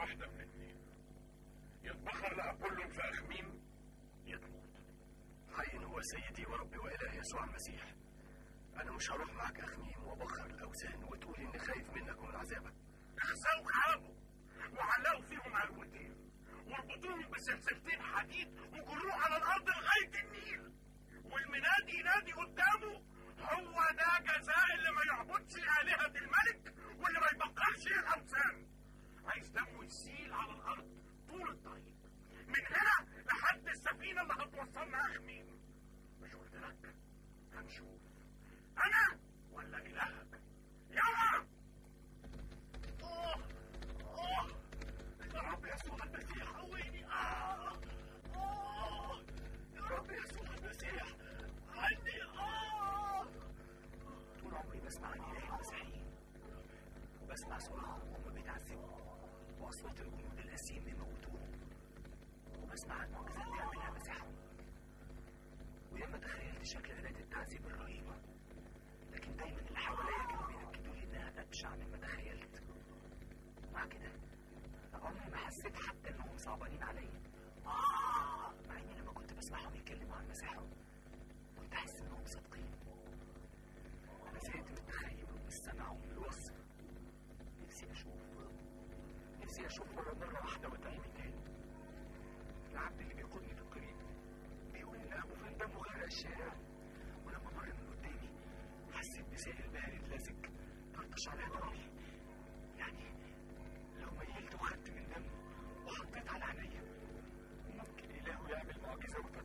واحدة من اتنين يتبخر لأبولون في أخميم يتموت حي هو سيدي وربي وإله يسوع المسيح أنا مش هروح معاك أخميم وبخر الأوثان وتقول إني خايف منك ومن عذابك اخزوا كعابه وعلقوا فيهم علوتين واربطوهم بسلسلتين حديد وجروه على الارض لغايه النيل والمنادي ينادي قدامه هو ده جزاء اللي ما يعبدش آلهة الملك واللي ما يبقرش الأوثان عايز دمه يسيل على الأرض طول الطريق من هنا لحد السفينة اللي هتوصلنا أخميم مش قلت لك هنشوف أنا ولا إلهك يلا آه آه يا رب يسوع المسيح قويني آه آه يا رب يسوع المسيح عني آه طول عمري بسمع عن إله المسيحيين بسمع صراخهم وهم بيتعذبوا وأصوات الجنود القاسيين بيموتوهم وبسمع عن المعجزات اللي يعملها مسيحهم وياما تخيلت شكل آلات التعذيب الرهيبة لكن دايما اللي حواليا كانوا بيأكدوا لي إنها أبشع مما تخيلت مع كده عمري ما حسيت حتى إنهم صعبانين عليا آه مع إني لما كنت بسمعهم يتكلموا عن مسيحهم كنت أحس إنهم صادقين أنا زهقت من التخيل ومن السمع ومن الوصف نفسي أشوف نفسي أشوف ورا مرة واحدة وأتعمي تاني العبد اللي بيقودني في الطريق بيقول إن أبو فان دمه غرق الشارع ولما مر من قدامي حسيت بسائل بارد لازج طرطش على ضهري يعني لو ميلت وخدت من دمه وحطيت على عينيا ممكن إلهه يعمل معجزة